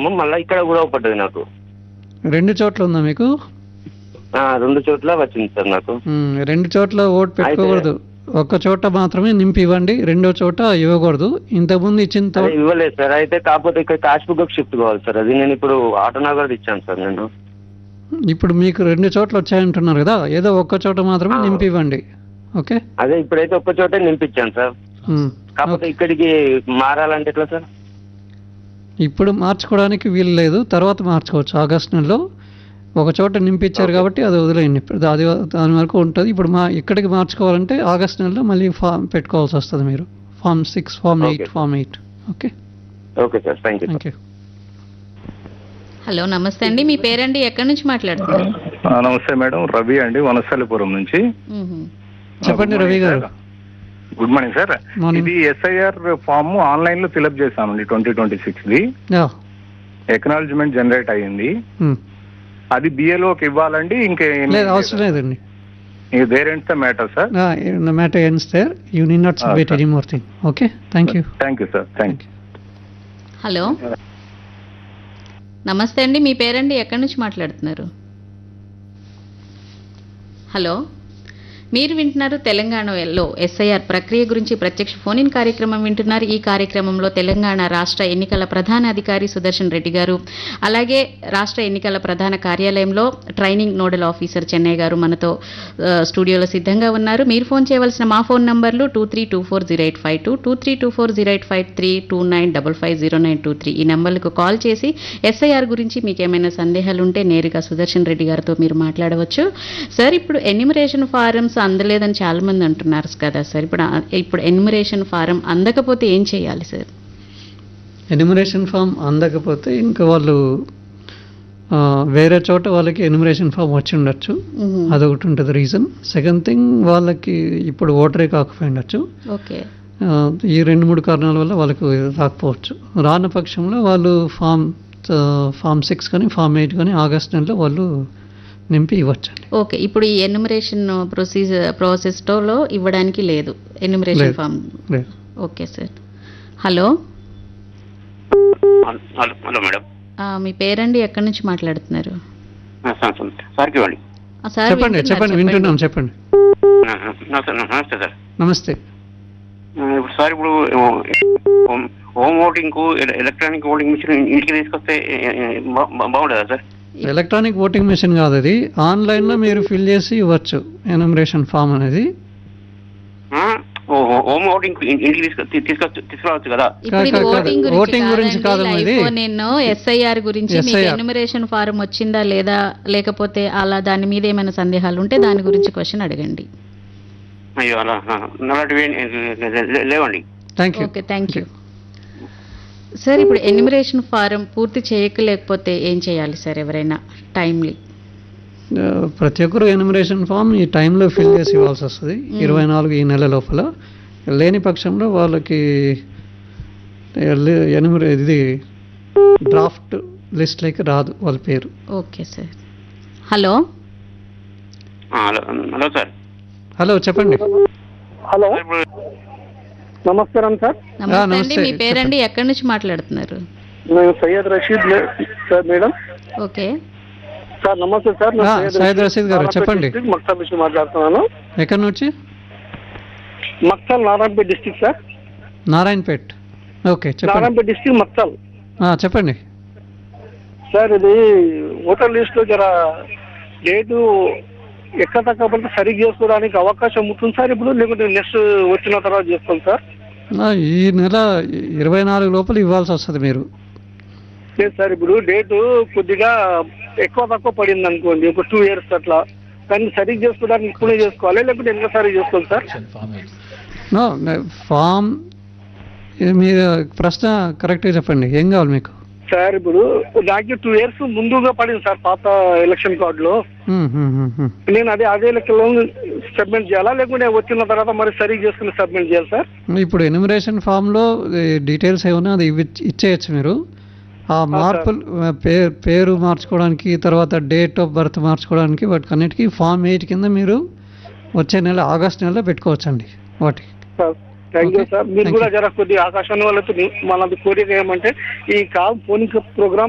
ఖమ్మం మళ్ళీ ఇక్కడ కూడా పడ్డది నాకు రెండు చోట్ల ఉందా మీకు ఆ, రెండు చోట్ల వచ్చింది సార్ నాకు మ్మ్. రెండు చోట్ల ఓటు పెట్టుకోకూడదు ఒక్క చోట మాత్రమే నింపి ఇవ్వండి రెండో చోట ఇవ్వకూడదు ఇంతకుముందు ఇచ్చిన తో- అదే ఇవ్వలేదు సార్ అయితే కాకపోతే ఇక్కడ కాశ్బుక్ షిఫ్ట్ కావాలి సార్ అది నేను ఇప్పుడు ఆటోనగర్ ఇచ్చాను సార్ నేను ఇప్పుడు మీకు రెండు చోట్ల వచ్చాయంటున్నారు కదా ఏదో ఒక్క చోట మాత్రమే ఆ. నింపి ఇవ్వండి ఓకే అదే ఇప్పుడైతే ఒక్క చోటే నింపించాను సార్ మ్మ్. కాకపోతే ఇక్కడికి మారాలంటే ఎట్లా సార్ ఇప్పుడు మార్చుకోవడానికి వీలు లేదు తర్వాత మార్చుకోవచ్చు ఆగస్ట్ నెలలో ఒక చోట నింపించారు Okay. కాబట్టి అది వదిలేయండి ఇప్పుడు అది దాని వరకు ఉంటుంది ఇప్పుడు మా ఇక్కడికి మార్చుకోవాలంటే ఆగస్ట్ నెలలో మళ్ళీ ఫామ్ పెట్టుకోవాల్సి వస్తుంది మీరు form six form Okay, eight sir. Form eight okay okay sir thank you thank you hello నమస్తే అండి మీ పేరండి ఎక్కడి నుంచి మాట్లాడుతున్నారు ఆ, నమస్తే మేడం రవి అండి వనస్థలిపురం నుంచి మ్మ్. చెప్పండి రవి గారు గుడ్ మార్నింగ్ సార్ Morning. ఇది ఎస్ఐఆర్ ఫామ్ ఆన్లైన్ లో ఫిల్అప్ చేశామండి twenty twenty six the ya acknowledgement generate అయ్యింది మ్మ్. అది బిఏలోకి ఇవ్వాలండి ఇంకే లేదు అవసరం లేదండి there ends the matter sir no matter ends there you need not submit sir. any more thing okay thank you thank you sir thank you hello నమస్తే అండి మీ పేరండి ఎక్కడి నుంచి మాట్లాడుతున్నారు హలో మీరు వింటున్నారు తెలంగాణలో ఎస్ఐఆర్ ప్రక్రియ గురించి ప్రత్యక్ష ఫోన్ ఇన్ కార్యక్రమం వింటున్నారు ఈ కార్యక్రమంలో తెలంగాణ రాష్ట్ర ఎన్నికల ప్రధాన అధికారి సుదర్శన్ రెడ్డి గారు అలాగే రాష్ట్ర ఎన్నికల ప్రధాన కార్యాలయంలో ట్రైనింగ్ నోడల్ ఆఫీసర్ చెన్నై గారు మనతో ఆ, స్టూడియోలో సిద్ధంగా ఉన్నారు మీరు ఫోన్ చేయవలసిన మా ఫోన్ నంబర్లు two three two four zero eight five two two three two four zero eight five three two nine double five zero nine two three ఈ నెంబర్లకు కాల్ చేసి ఎస్ఐఆర్ గురించి మీకు ఏమైనా సందేహాలు ఉంటే నేరుగా సుదర్శన్ రెడ్డి గారితో మీరు మాట్లాడవచ్చు సార్ ఇప్పుడు ఎన్యూమరేషన్ ఫారమ్స్ అందలేదని చాలా మంది అంటున్నారు కదా సార్ ఇప్పుడు ఆ- ఇప్పుడు ఎన్యూమరేషన్ ఫారం అందకపోతే ఏం చేయాలి సార్ ఎన్యుమరేషన్ ఫామ్ అందకపోతే ఇంకా వాళ్ళు ఆ, వేరే చోట వాళ్ళకి ఎన్యుమరేషన్ ఫామ్ వచ్చి ఉండొచ్చు అదొకటి ఉంటుంది రీజన్ సెకండ్ థింగ్ వాళ్ళకి ఇప్పుడు ఓటరే కాకపోయి ఉండొచ్చు ఓకే ఆ, ఈ రెండు మూడు కారణాల వల్ల వాళ్ళకు రాకపోవచ్చు రాని పక్షంలో వాళ్ళు ఫామ్ ఆ, ఫామ్ సిక్స్ కానీ ఫామ్ ఎయిట్ కానీ ఆగస్ట్ నెలలో వాళ్ళు నింపి ఇవ్వచ్చండి ఓకే ఇప్పుడు ఈ ఎన్యూమరేషన్ ప్రొసీజర్ ప్రాసెస్లో ఇవ్వడానికి లేదు ఎన్యూమరేషన్ లేదు. ఫామ్ లేదు okay sir hello hello hello madam ఆ, మీ పేరండి ఎక్కడి నుంచి మాట్లాడుతున్నారు సార్కి ఇవ్వండి ఆ, సార్ చెప్పండి వింటున్నారు, చెప్పండి వింటున్నాం చెప్పండి నమస్తే సార్ నమస్తే ఇప్పుడు సార్ ఇప్పుడు హోమ్ హోమ్ ఓటింగ్ కు ఎలక్ట్రానిక్ ఓటింగ్ మిషన్ ఇంటికి తీసుకొస్తే బాగుంటుందా సార్ ఎలక్ట్రానిక్ ఓటింగ్ మెషిన్ కాదు అది ఆన్లైన్లో మీరు ఫిల్ చేసి ఇవ్వచ్చు ఎనమరేషన్ ఫామ్ అనేది హోమ్ ఓటింగ్ ఇంటికి తీసుకొ తీసుకొచ్చు తీసుకురావచ్చు కదా ఇప్పుడు ఇది కాదు, కాదు. ఓటింగ్ ఓటింగ్ గురించి కాదమ్మా ఇది. నేను ఎస్ఐఆర్ గురించి మీకు SIR. ఎన్యూమరేషన్ ఫారం వచ్చిందా లేదా లేకపోతే అలా దాని మీద ఏమైనా సందేహాలు ఉంటే దాని గురించి క్వశ్చన్ అడగండి అయ్యో అలా అలాంటివి లేవండి thank you okay thank you sir ఇప్పుడు ఎన్యూమరేషన్ ఫారం పూర్తి చేయకలేకపోతే ఏం చేయాలి సార్ ఎవరైనా టైమ్లీ ఆ, ప్రతి ఒక్కరు ఎనిమరేషన్ ఫామ్ ఈ టైంలో ఫిల్ చేసి ఇవ్వాల్సి వస్తుంది ఇరవై నాలుగు ఈ నెల లోపల లేని పక్షంలో వాళ్ళకి ఎల్లి- ఎనిమిది ఇది డ్రాఫ్ట్ లిస్ట్లోకి రాదు వాళ్ళ పేరు okay sir hello hello hello sir hello చెప్పండి హలో ఇప్పుడు నమస్కారం సార్ నమస్తే అండి నమస్తే, మీ పేరండి ఎక్కడి నుంచి మాట్లాడుతున్నారు నేను సయ్యద్ రషీద్ లే- సార్ మేడం ఓకే సార్ నమస్తే సార్ నేను ఆ, సయ్యద్ సయ్యద్ రషీద్ గారు, నారాయణపేట చెప్పండి. డిస్ట్రిక్ట్ మక్తల్ నుంచి మాట్లాడుతున్నాను ఎక్కడి నుంచి Makthal Narayanpet district sir Narayanpet okay చెప్పండి నారాయణపేట డిస్ట్రిక్ట్ మక్తల్ ఆ, చెప్పండి సార్ ఇది ఓటర్ లిస్ట్ లో జర డేటు ఎక్కడ తక్కువ పడితే సరిగ్గా చేసుకోవడానికి అవకాశం ఉంటుంది సార్ ఇప్పుడు లేకుంటే నెక్స్ట్ వచ్చిన తర్వాత చేసుకోండి సార్ ఆ, ఈ నెల ఇరవై నాలుగు లోపల ఇవ్వాల్సి వస్తుంది మీరు లేదు సార్ ఇప్పుడు డేటు కొద్దిగా ఎక్కువ తక్కువ పడింది అనుకోండి ఒక టూ ఇయర్స్ అట్లా కానీ సరిగ్గా చేసుకోవడానికి ఇప్పుడే చేసుకోవాలి లేకుంటే ఎన్నోసారి చేసుకోవాలి సార్ నో ఫామ్ ఇది మీరు ప్రశ్న కరెక్ట్గా చెప్పండి ఏం కావాలి మీకు సార్ ఇప్పుడు నాకు టూ ఇయర్స్ ముందుగా పడింది సార్ పాత ఎలక్షన్ కార్డులో మ్మ్, మ్మ్, మ్మ్, మ్మ్. నేను అదే అదే లెక్కలో సబ్మిట్ చేయాలా లేకుంటే వచ్చిన తర్వాత మరి సరిగ్గా చేసుకుని సబ్మిట్ చేయాలి సార్ ఇప్పుడు ఎనిమరేషన్ ఫామ్లో డీటెయిల్స్ ఏమన్నా అది ఇవ్వ ఇచ్చేయచ్చు మీరు ఆ మార్పులు పేరు పేరు మార్చుకోవడానికి తర్వాత డేట్ ఆఫ్ బర్త్ మార్చుకోవడానికి వాటికి అన్నిటికీ ఫామ్ ఎయిట్ కింద మీరు వచ్చే నెల ఆగస్ట్ నెలలో పెట్టుకోవచ్చండి వాటి sir thank you Okay. Sir మీరు Thank కూడా you. జర కొద్దిగా ఆకాశాన్ని వాళ్ళతో మనది కోరిక ఏమంటే ఈ కాల్ ఫోన్ ప్రోగ్రామ్